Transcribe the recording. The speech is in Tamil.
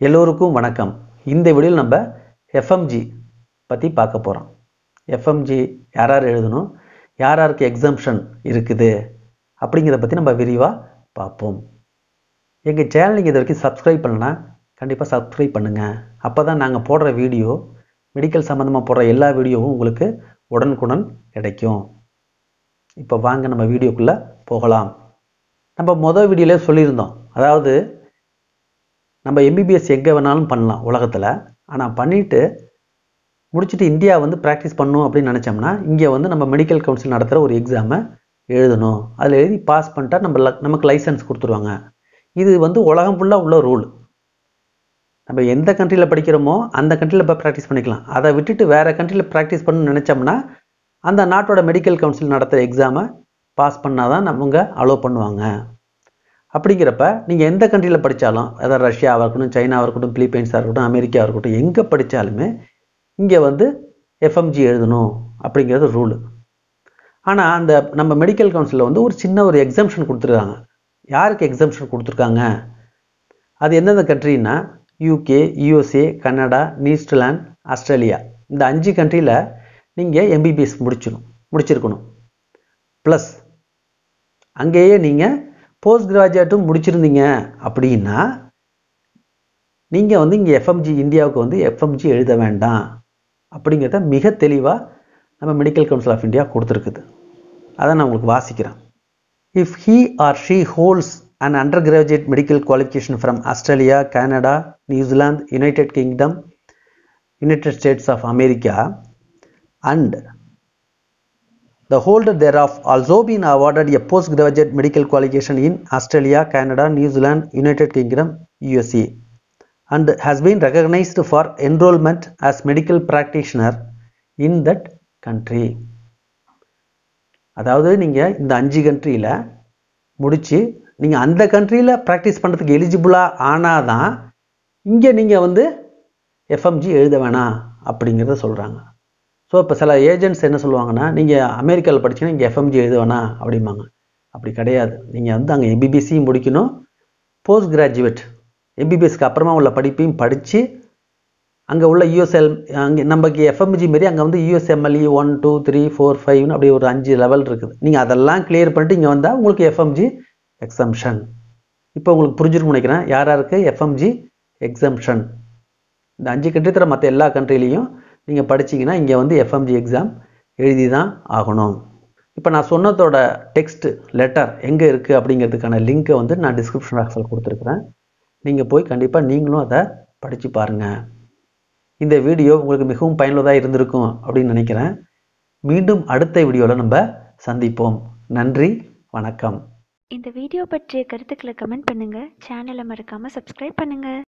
எல்லோருக்கும் வணக்கம் இந்த வீடியோவில் நம்ம எஃப்எம்ஜி பற்றி பார்க்க போகிறோம் எஃப்எம்ஜி யார் யார் எழுதணும் யார் யாருக்கு எக்ஸம்ஷன் இருக்குது அப்படிங்கிறத பற்றி நம்ம விரிவாக பார்ப்போம் எங்கள் சேனல் நீங்கள் இது வரைக்கும் சப்ஸ்கிரைப் பண்ணலன்னா கண்டிப்பாக சப்ஸ்கிரைப் பண்ணுங்கள் அப்போ தான் நாங்கள் போடுற வீடியோ மெடிக்கல் சம்மந்தமாக போடுற எல்லா வீடியோவும் உங்களுக்கு உடனுக்குடன் கிடைக்கும் இப்போ வாங்க நம்ம வீடியோக்குள்ளே போகலாம் நம்ம மொதல் வீடியோலே சொல்லியிருந்தோம் அதாவது நம்ம எம்பிபிஎஸ் எங்கே வேணாலும் பண்ணலாம் உலகத்தில் ஆனால் பண்ணிவிட்டு முடிச்சுட்டு இந்தியா வந்து ப்ராக்டிஸ் பண்ணணும் அப்படின்னு நினச்சோம்னா இங்கே வந்து நம்ம மெடிக்கல் கவுன்சில் நடத்துகிற ஒரு எக்ஸாமை எழுதணும் அதில் எழுதி பாஸ் பண்ணிட்டா நம்ம ல- நமக்கு லைசன்ஸ் கொடுத்துருவாங்க இது வந்து உலகம் ஃபுல்லாக உள்ள ரூல் நம்ம எந்த கண்ட்ரியில் படிக்கிறோமோ அந்த கண்ட்ரியில் போய் ப்ராக்டிஸ் பண்ணிக்கலாம் அதை விட்டுட்டு வேறு கண்ட்ரியில் ப்ராக்டிஸ் பண்ணணும்னு நினச்சோம்னா அந்த நாட்டோட மெடிக்கல் கவுன்சில் நடத்துகிற எக்ஸாமை பாஸ் பண்ணால் தான் அவங்க அலோவ் பண்ணுவாங்க அப்படிங்கிறப்ப நீங்கள் எந்த கண்ட்ரியில் படித்தாலும் அதாவது ரஷ்யாவாக இருக்கட்டும் சைனாவாக இருக்கட்டும் பிலிப்பைன்ஸாக இருக்கட்டும் அமெரிக்காவாக இருக்கட்டும் எங்கே படித்தாலுமே இங்கே வந்து எஃப்எம்ஜி எழுதணும் அப்படிங்கிறது ரூலு ஆனால் அந்த நம்ம மெடிக்கல் கவுன்சிலில் வந்து ஒரு சின்ன ஒரு எக்ஸம்ஷன் கொடுத்துருக்காங்க யாருக்கு எக்ஸம்ஷன் கொடுத்துருக்காங்க அது எந்தெந்த கண்ட்ரின்னா UK USA Canada New Zealand Australia இந்த அஞ்சு கண்ட்ரியில் நீங்கள் எம்பிபிஎஸ் முடிச்சிடும் முடிச்சிருக்கணும் ப்ளஸ் அங்கேயே நீங்கள் போஸ்ட் கிராஜுவேட்டும் முடிச்சிருந்தீங்க அப்படின்னா நீங்கள் வந்து இங்கே எஃப்எம்ஜி இந்தியாவுக்கு வந்து எஃப்எம்ஜி எழுத வேண்டாம் அப்படிங்கிறத மிக தெளிவாக நம்ம மெடிக்கல் கவுன்சில் ஆஃப் இந்தியா கொடுத்துருக்குது அதை நான் உங்களுக்கு வாசிக்கிறேன் if he or she holds and undergraduate medical qualification from Australia Canada New Zealand United Kingdom United States of America and The holder thereof also been awarded a postgraduate medical qualification in Australia, Canada, New Zealand, United Kingdom, USA, and has been recognized for enrollment as medical practitioner in that country. அதாவது நீங்கள் இந்த அஞ்சு கண்ட்ரியில் முடித்து நீங்கள் அந்த கண்ட்ரியில் ப்ராக்டிஸ் பண்ணுறதுக்கு எலிஜிபிளாக ஆனால் தான் இங்கே நீங்கள் வந்து எஃப்எம்ஜி எழுத வேணாம் அப்படிங்கிறத சொல்கிறாங்க ஸோ இப்போ சில ஏஜென்ட்ஸ் என்ன சொல்லுவாங்கன்னா நீங்கள் அமெரிக்காவில் படிச்சீங்கன்னா இங்கே எஃப்எம்ஜி எழுத வேணாம் அப்படிம்பாங்க அப்படி கிடையாது நீங்கள் வந்து அங்கே எம்பிபிஎஸ்சியும் முடிக்கணும் போஸ்ட் கிராஜுவேட் எம்பிபிஎஸ்க்கு அப்புறமா உள்ள படிப்பையும் படித்து அங்கே உள்ள யூஎஸ்எல் அங்கே நமக்கு எஃப்எம்ஜி மாரி அங்கே வந்து USMLE one two three four ஃபைவ்னு அப்படி ஒரு அஞ்சு லெவல் இருக்குது நீங்கள் அதெல்லாம் கிளியர் பண்ணிட்டு இங்கே வந்தால் உங்களுக்கு எஃப்எம்ஜி எக்ஸம்ஷன் இப்போ உங்களுக்கு புரிஞ்சிருக்கும்னு நினைக்கிறேன் யார் யாருக்கு எஃப்எம்ஜி எக்ஸம்ஷன் இந்த அஞ்சு கண்ட்ரி தர மற்ற எல்லா கண்ட்ரிலையும் நீங்கள் படிச்சீங்கன்னா இங்கே வந்து எஃப்எம்ஜி எக்ஸாம் எழுதி தான் ஆகணும் இப்போ நான் சொன்னதோட டெக்ஸ்ட் லெட்டர் எங்கே இருக்குது அப்படிங்கிறதுக்கான லிங்க்கை வந்து நான் டிஸ்கிரிப்ஷன் பாக்ஸில் கொடுத்துருக்குறேன் நீங்கள் போய் கண்டிப்பாக நீங்களும் அதை படித்து பாருங்கள் இந்த வீடியோ உங்களுக்கு மிகவும் பயனுள்ளதாக இருந்திருக்கும் அப்படின்னு நினைக்கிறேன் மீண்டும் அடுத்த வீடியோவில் நம்ம சந்திப்போம் நன்றி வணக்கம் இந்த வீடியோ பற்றிய கருத்துக்களை கமெண்ட் பண்ணுங்க சேனலை மறக்காம சப்ஸ்கிரைப் பண்ணுங்க